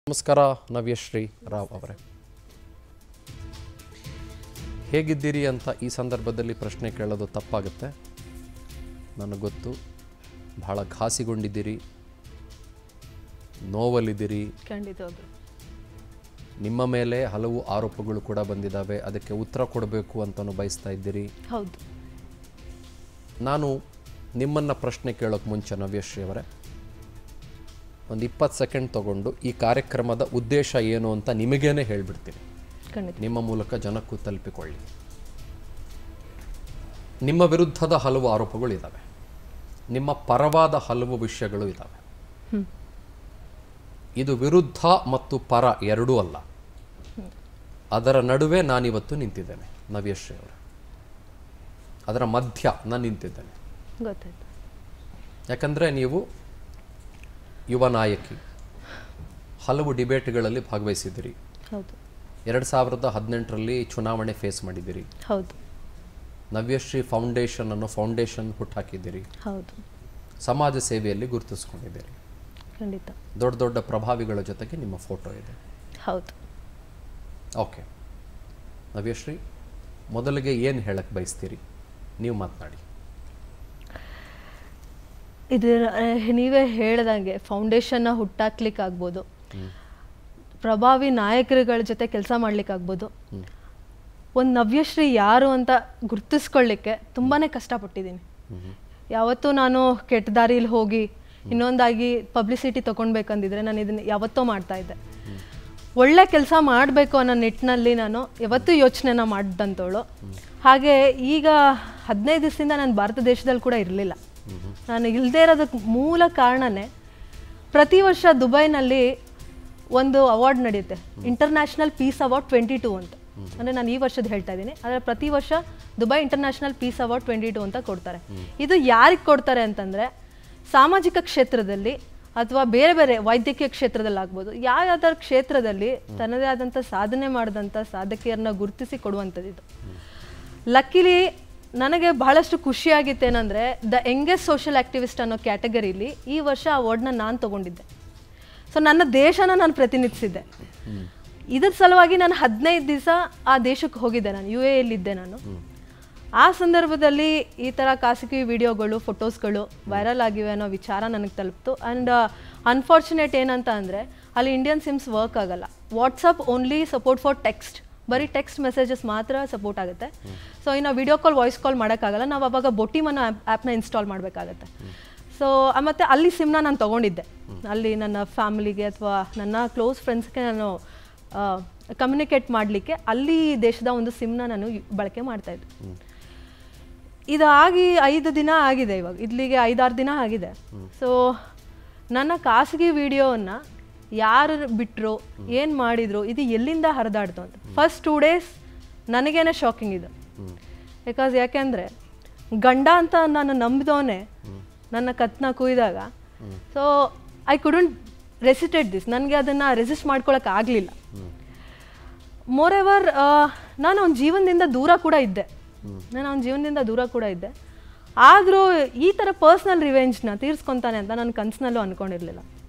ನಮಸ್ಕಾರ ನವ್ಯಶ್ರೀ ರಾವ್ ಅವರೇ ಹೇಗಿದ್ದೀರಿ ಅಂತ ಈ ಸಂದರ್ಭದಲ್ಲಿ ಪ್ರಶ್ನೆ ಕೇಳೋದು ತಪ್ಪಾಗುತ್ತೆ ನನಗೆ ಗೊತ್ತು ಬಹಳ ಘಾಸಿಗೊಂಡಿದ್ದೀರಿ ನೋವಲ್ಲಿದ್ದೀರಿ ಖಂಡಿತವಾಗ್ಲು ನಿಮ್ಮ ಮೇಲೆ ಹಲವು ಆರೋಪಗಳು ಕೂಡ ಬಂದಿದ್ದಾವೆ ಅದಕ್ಕೆ ಉತ್ತರ ಕೊಡಬೇಕು ಅಂತಲೂ ಬಯಸ್ತಾ ಇದ್ದೀರಿ ಹೌದು ನಾನು ನಿಮ್ಮನ್ನು ಪ್ರಶ್ನೆ ಕೇಳೋಕ್ಕೆ ಮುಂಚೆ ನವ್ಯಶ್ರೀ ಅವರೇ ಒಂದು ಇಪ್ಪತ್ತು ಸೆಕೆಂಡ್ ತಗೊಂಡು ಈ ಕಾರ್ಯಕ್ರಮದ ಉದ್ದೇಶ ಏನು ಅಂತ ನಿಮಗೇನೆ ಹೇಳಿಬಿಡ್ತೀನಿ ಖಂಡಿತ ನಿಮ್ಮ ಮೂಲಕ ಜನಕ್ಕೂ ತಲುಪಿಕೊಳ್ಳಿ ನಿಮ್ಮ ವಿರುದ್ಧದ ಹಲವು ಆರೋಪಗಳು ಇದ್ದಾವೆ ನಿಮ್ಮ ಪರವಾದ ಹಲವು ವಿಷಯಗಳು ಇದ್ದಾವೆ ಇದು ವಿರುದ್ಧ ಮತ್ತು ಪರ ಎರಡೂ ಅಲ್ಲ ಅದರ ನಡುವೆ ನಾನಿವತ್ತು ನಿಂತಿದ್ದೇನೆ ನವ್ಯಶ್ರೀ ಅವರು ಅದರ ಮಧ್ಯ ನಾನು ನಿಂತಿದ್ದೇನೆ ಗೊತ್ತಾಯ್ತು ಯಾಕಂದರೆ ನೀವು ಯುವ ನಾಯಕಿ ಹಲವು ಡಿಬೇಟ್ಗಳಲ್ಲಿ ಭಾಗವಹಿಸಿದ್ದೀರಿ ಹೌದು ಎರಡು ಸಾವಿರದ ಹದಿನೆಂಟರಲ್ಲಿ ಚುನಾವಣೆ ಫೇಸ್ ಮಾಡಿದ್ದೀರಿ ಹೌದು ನವ್ಯಶ್ರೀ ಫೌಂಡೇಶನ್ ಅನ್ನೋ ಫೌಂಡೇಶನ್ ಹುಟ್ಟಾಕಿದ್ದೀರಿ ಹೌದು ಸಮಾಜ ಸೇವೆಯಲ್ಲಿ ಗುರುತಿಸ್ಕೊಂಡಿದ್ದೀರಿ ಖಂಡಿತ ದೊಡ್ಡ ದೊಡ್ಡ ಪ್ರಭಾವಿಗಳ ಜೊತೆಗೆ ನಿಮ್ಮ ಫೋಟೋ ಇದೆ ಹೌದು ಓಕೆ ನವ್ಯಶ್ರೀ ಮೊದಲಿಗೆ ಏನು ಹೇಳಕ್ಕೆ ಬಯಸ್ತೀರಿ ನೀವು ಮಾತನಾಡಿ ಇದು ನೀವೇ ಹೇಳ್ದಂಗೆ ಫೌಂಡೇಶನ್ನ ಹುಟ್ಟಾಕ್ಲಿಕ್ಕೆ ಆಗ್ಬೋದು ಪ್ರಭಾವಿ ನಾಯಕರುಗಳ ಜೊತೆ ಕೆಲಸ ಮಾಡ್ಲಿಕ್ಕಾಗ್ಬೋದು ಒಂದು ನವ್ಯಶ್ರೀ ಯಾರು ಅಂತ ಗುರ್ತಿಸ್ಕೊಳ್ಳಿಕ್ಕೆ ತುಂಬಾ ಕಷ್ಟಪಟ್ಟಿದ್ದೀನಿ ಯಾವತ್ತೂ ನಾನು ಕೆಟ್ಟ ದಾರಿಲಿ ಹೋಗಿ ಇನ್ನೊಂದಾಗಿ ಪಬ್ಲಿಸಿಟಿ ತೊಗೊಳ್ಬೇಕಂದಿದ್ರೆ ನಾನು ಇದನ್ನ ಯಾವತ್ತೋ ಮಾಡ್ತಾ ಇದ್ದೆ ಒಳ್ಳೆ ಕೆಲಸ ಮಾಡಬೇಕು ಅನ್ನೋ ನಿಟ್ಟಿನಲ್ಲಿ ನಾನು ಯಾವತ್ತೂ ಯೋಚನೆನ ಮಾಡಿದಂಥವಳು ಹಾಗೆ ಈಗ ಹದಿನೈದು ದಿವಸದಿಂದ ನಾನು ಭಾರತ ದೇಶದಲ್ಲಿ ಕೂಡ ಇರಲಿಲ್ಲ ನಾನು ಇಲ್ಲದೇ ಇರೋದಕ್ಕೆ ಮೂಲ ಕಾರಣನೇ ಪ್ರತಿ ವರ್ಷ ದುಬೈನಲ್ಲಿ ಒಂದು ಅವಾರ್ಡ್ ನಡೆಯುತ್ತೆ international peace award twenty two ಅಂತ ಅಂದರೆ ನಾನು ಈ ವರ್ಷದ ಹೇಳ್ತಾ ಇದ್ದೀನಿ ಆದರೆ ಪ್ರತಿ ವರ್ಷ Dubai international peace award twenty two ಅಂತ ಕೊಡ್ತಾರೆ ಇದು ಯಾರಿಗೆ ಕೊಡ್ತಾರೆ ಅಂತಂದರೆ ಸಾಮಾಜಿಕ ಕ್ಷೇತ್ರದಲ್ಲಿ ಅಥವಾ ಬೇರೆ ಬೇರೆ ವೈದ್ಯಕೀಯ ಕ್ಷೇತ್ರದಲ್ಲಿ ಆಗ್ಬೋದು ಯಾವ್ಯಾವ್ದಾರ ಕ್ಷೇತ್ರದಲ್ಲಿ ತನ್ನದೇ ಆದಂಥ ಸಾಧನೆ ಮಾಡಿದಂಥ ಸಾಧಕಿಯರನ್ನ ಗುರುತಿಸಿ ಕೊಡುವಂಥದ್ದು ಇದು ಲಕ್ಕಿಲಿ ನನಗೆ ಬಹಳಷ್ಟು ಖುಷಿಯಾಗಿತ್ತೇನೆಂದರೆ ದ ಯಂಗೆಸ್ಟ್ ಸೋಷಿಯಲ್ ಆಕ್ಟಿವಿಸ್ಟ್ ಅನ್ನೋ ಕ್ಯಾಟಗರಿಲಿ ಈ ವರ್ಷ ಅವಾರ್ಡ್ನ ನಾನು ತಗೊಂಡಿದ್ದೆ ಸೊ ನನ್ನ ದೇಶನ ನಾನು ಪ್ರತಿನಿಧಿಸಿದ್ದೆ ಇದ್ರ ಸಲುವಾಗಿ ನಾನು ಹದಿನೈದು ದಿವಸ ಆ ದೇಶಕ್ಕೆ ಹೋಗಿದ್ದೆ ನಾನು ಯು ಎಲ್ಲಿದ್ದೆ ನಾನು ಆ ಸಂದರ್ಭದಲ್ಲಿ ಈ ಥರ ಖಾಸಗಿ ವಿಡಿಯೋಗಳು ಫೋಟೋಸ್ಗಳು ವೈರಲ್ ಆಗಿವೆ ಅನ್ನೋ ವಿಚಾರ ನನಗೆ ತಲುಪ್ತು ಆ್ಯಂಡ್ ಅನ್ಫಾರ್ಚುನೇಟ್ ಏನಂತ ಅಂದರೆ ಅಲ್ಲಿ ಇಂಡಿಯನ್ ಸಿಮ್ಸ್ ವರ್ಕ್ ಆಗಲ್ಲ WhatsApp only support for text ಬರೀ ಟೆಕ್ಸ್ಟ್ ಮೆಸೇಜಸ್ ಮಾತ್ರ ಸಪೋರ್ಟ್ ಆಗುತ್ತೆ ಸೊ ಇನ್ನು ವಿಡಿಯೋ ಕಾಲ್ ವಾಯ್ಸ್ ಕಾಲ್ ಮಾಡೋಕ್ಕಾಗಲ್ಲ ನಾವು ಅವಾಗ ಬೊಟ್ಟಿಮ್ ಅನ್ನೋ ಆ್ಯಪ್ನ ಇನ್ಸ್ಟಾಲ್ ಮಾಡಬೇಕಾಗತ್ತೆ ಸೊ ಮತ್ತು ಅಲ್ಲಿ ಸಿಮ್ನ ನಾನು ತೊಗೊಂಡಿದ್ದೆ ಅಲ್ಲಿ ನನ್ನ ಫ್ಯಾಮಿಲಿಗೆ ಅಥವಾ ನನ್ನ ಕ್ಲೋಸ್ ಫ್ರೆಂಡ್ಸ್ಗೆ ನಾನು ಕಮ್ಯುನಿಕೇಟ್ ಮಾಡಲಿಕ್ಕೆ ಅಲ್ಲಿ ದೇಶದ ಒಂದು ಸಿಮ್ನ ನಾನು ಯು- ಬಳಕೆ ಮಾಡ್ತಾಯಿದ್ದೆ ಇದಾಗಿ ಐದು ದಿನ ಆಗಿದೆ ಇವಾಗ ಇಲ್ಲಿಗೆ ಐದಾರು ದಿನ ಆಗಿದೆ ಸೊ ನನ್ನ ಖಾಸಗಿ ವಿಡಿಯೋವನ್ನು ಯಾರು ಬಿಟ್ಟರು ಏನು ಮಾಡಿದ್ರು ಇದು ಎಲ್ಲಿಂದ ಹರಿದಾಡ್ತು ಅಂತ ಫಸ್ಟ್ ಟೂ ಡೇಸ್ ನನಗೇನೆ ಶಾಕಿಂಗ್ ಇದು ಬಿಕಾಸ್ ಯಾಕೆಂದರೆ ಗಂಡ ಅಂತ ನಾನು ನಂಬಿದವನೇ ನನ್ನ ಕತ್ನ ಕುಯ್ದಾಗ so I couldn't resisted this ನನಗೆ ಅದನ್ನು ರೆಸಿಸ್ಟ್ ಮಾಡ್ಕೊಳಕ್ಕೆ ಆಗಲಿಲ್ಲ ಮೋರ್ ಎವರ್ ನಾನು ಅವನ ಜೀವನದಿಂದ ದೂರ ಕೂಡ ಇದ್ದೆ ನಾನು ಅವನ ಜೀವನದಿಂದ ದೂರ ಕೂಡ ಇದ್ದೆ ಆದರೂ ಈ ಥರ ಪರ್ಸ್ನಲ್ ರಿವೆಂಜ್ನ ತೀರ್ಸ್ಕೊತಾನೆ ಅಂತ ನಾನು ಕನಸಿನಲ್ಲೂ ಅಂದ್ಕೊಂಡಿರಲಿಲ್ಲ